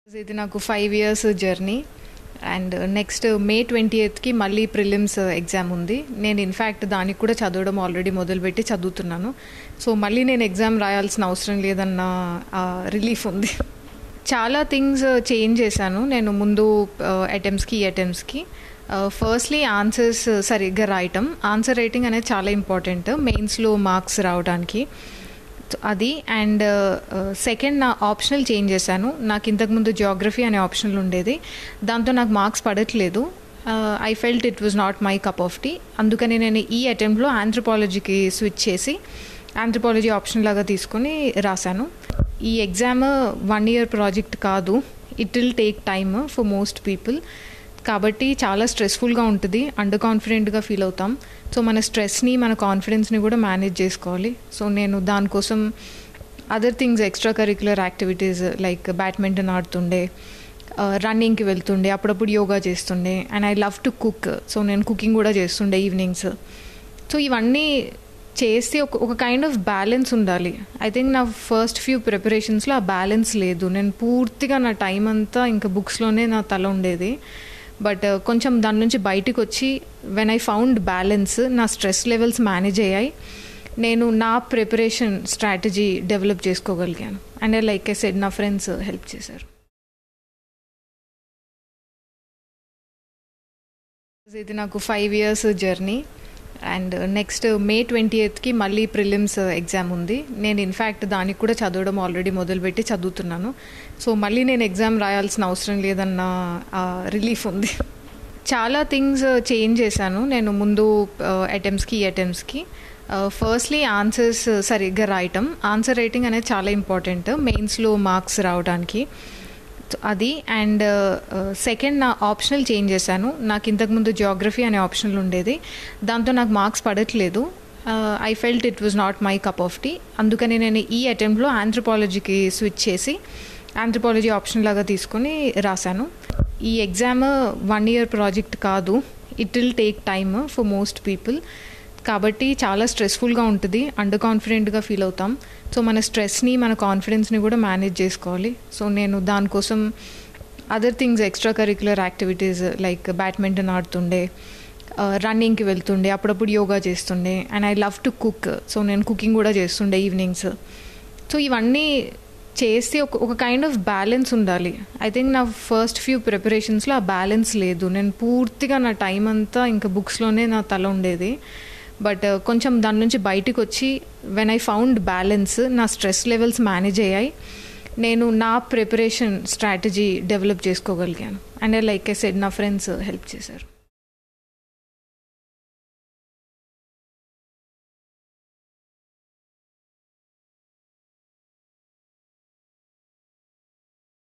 ఇది నాకు five years journey and next May twenty ఎయిత్కి మళ్ళీ ప్రిలిమ్స్ ఎగ్జామ్ ఉంది నేను ఇన్ఫ్యాక్ట్ దానికి కూడా చదవడం ఆల్రెడీ మొదలుపెట్టి చదువుతున్నాను సో మళ్ళీ నేను ఎగ్జామ్ రాయాల్సిన అవసరం లేదన్న రిలీఫ్ ఉంది చాలా థింగ్స్ చేంజ్ చేశాను నేను ముందు అటెంప్ట్స్కి ఈ అటెంప్ట్స్కి ఫస్ట్లీ ఆన్సర్స్ సరిగ్గా రాయటం ఆన్సర్ రైటింగ్ అనేది చాలా ఇంపార్టెంట్ మెయిన్స్లో మార్క్స్ రావడానికి అది అండ్ సెకండ్ నా ఆప్షనల్ చేంజ్ చేశాను నాకు ఇంతకుముందు జియోగ్రఫీ అనే ఆప్షనల్ ఉండేది దాంతో నాకు మార్క్స్ పడట్లేదు I felt it was not my cup of tea అందుకని నేను ఈ అటెంప్ట్లో ఆంథ్రపాలజీకి స్విచ్ చేసి ఆంథ్రపాలజీ ఆప్షన్ లాగా తీసుకొని రాశాను ఈ ఎగ్జామ్ వన్ ఇయర్ ప్రాజెక్ట్ కాదు it will take time for most people కాబట్టి చాలా స్ట్రెస్ఫుల్గా ఉంటుంది అండర్ కాన్ఫిడెంట్గా ఫీల్ అవుతాం సో మన స్ట్రెస్ని మన కాన్ఫిడెన్స్ని కూడా మేనేజ్ చేసుకోవాలి సో నేను దానికోసం other things extra curricular activities like badminton ఆడుతుండే రన్నింగ్కి వెళ్తుండే అప్పుడప్పుడు యోగా చేస్తుండే and I love to cook so నేను కుకింగ్ కూడా చేస్తుండే ఈవినింగ్స్ సో ఇవన్నీ చేస్తే ఒక ఒక కైండ్ ఆఫ్ బ్యాలెన్స్ ఉండాలి ఐ థింక్ నా ఫస్ట్ ఫ్యూ ప్రిపరేషన్స్లో ఆ బ్యాలెన్స్ లేదు నేను పూర్తిగా నా టైం అంతా ఇంకా బుక్స్లోనే నా తల ఉండేది బట్ కొంచెం దాని నుంచి బయటకు వచ్చి వెన్ ఐ ఫౌండ్ బ్యాలెన్స్ నా స్ట్రెస్ లెవెల్స్ మేనేజ్ అయ్యాయి నేను నా ప్రిపరేషన్ స్ట్రాటజీ డెవలప్ చేసుకోగలిగాను అండ్ లైక్ ఐ సెడ్ నా ఫ్రెండ్స్ హెల్ప్ చేశారు ఇది నాకు five years journey and next May twenty ఎయిత్కి మళ్ళీ ప్రిలిమ్స్ ఎగ్జామ్ ఉంది నేను ఇన్ఫ్యాక్ట్ దానికి కూడా చదవడం ఆల్రెడీ మొదలుపెట్టి చదువుతున్నాను సో మళ్ళీ నేను ఎగ్జామ్ రాయాల్సిన అవసరం లేదన్న రిలీఫ్ ఉంది చాలా థింగ్స్ చేంజ్ చేశాను నేను ముందు అటెంప్ట్స్కి ఈ అటెంప్ట్స్కి ఫస్ట్లీ ఆన్సర్స్ సరిగ్గా రాయటం ఆన్సర్ రైటింగ్ అనేది చాలా ఇంపార్టెంట్ మెయిన్స్లో మార్క్స్ రావడానికి అది అండ్ సెకండ్ నా ఆప్షనల్ చేంజ్ చేశాను నాకు ఇంతకుముందు జియోగ్రఫీ అనే ఆప్షనల్ ఉండేది దాంతో నాకు మార్క్స్ పడట్లేదు I felt it was not my cup of tea అందుకని నేను ఈ అటెంప్ట్లో ఆంథ్రపాలజీకి స్విచ్ చేసి ఆంథ్రపాలజీ ఆప్షన్ లాగా తీసుకొని రాశాను ఈ ఎగ్జామ్ వన్ ఇయర్ ప్రాజెక్ట్ కాదు it will take time for most people కాబట్టి చాలా స్ట్రెస్ఫుల్గా ఉంటుంది అండర్ కాన్ఫిడెంట్గా ఫీల్ అవుతాం సో మన స్ట్రెస్ని మన కాన్ఫిడెన్స్ని కూడా మేనేజ్ చేసుకోవాలి సో నేను దానికోసం other things extra curricular activities like badminton ఆడుతుండే రన్నింగ్కి వెళ్తుండే అప్పుడప్పుడు యోగా చేస్తుండే and I love to cook so నేను కుకింగ్ కూడా చేస్తుండే ఈవినింగ్స్ సో ఇవన్నీ చేస్తే ఒక ఒక కైండ్ ఆఫ్ బ్యాలెన్స్ ఉండాలి ఐ థింక్ నా ఫస్ట్ ఫ్యూ ప్రిపరేషన్స్లో ఆ బ్యాలెన్స్ లేదు నేను పూర్తిగా నా టైం అంతా ఇంకా బుక్స్లోనే నా తల ఉండేది బట్ కొంచెం దాని నుంచి బయటకు వచ్చి వెన్ ఐ ఫౌండ్ బ్యాలెన్స్ నా స్ట్రెస్ లెవెల్స్ మేనేజ్ అయ్యాయి నేను నా ప్రిపరేషన్ స్ట్రాటజీ డెవలప్ చేసుకోగలిగాను అండ్ లైక్ ఐ సెడ్ నా ఫ్రెండ్స్ హెల్ప్ చేశారు